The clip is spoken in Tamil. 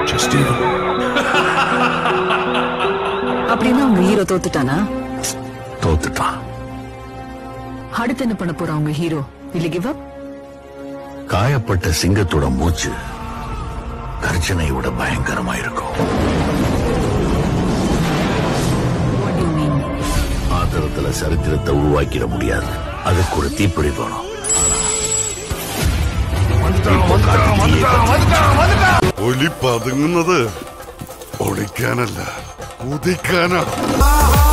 போச்சு ஸ்டீவன் அப்படின்னா உங்க ஹீரோ தோத்துட்டானா தோத்துட்டான் அடுத்து என்ன பண்ண போறா உங்க ஹீரோ இல்ல கிவ் அப் காயப்பட்ட சிங்கத்தோட மூச்சு கர்ஜனையோட பயங்கரமா இருக்கும் வாட் யூ மீன் ஆத்திரத்துல சரித்திரத்தை உருவாக்கிட முடியாது அதுக்கு ஒரு தீப்பொறி வேணும் இப்போ காட்டு தீயை பத்தி ഒലി പതുങ്ങുന്നത് ഒളിക്കാനല്ല കുതിക്കാനാ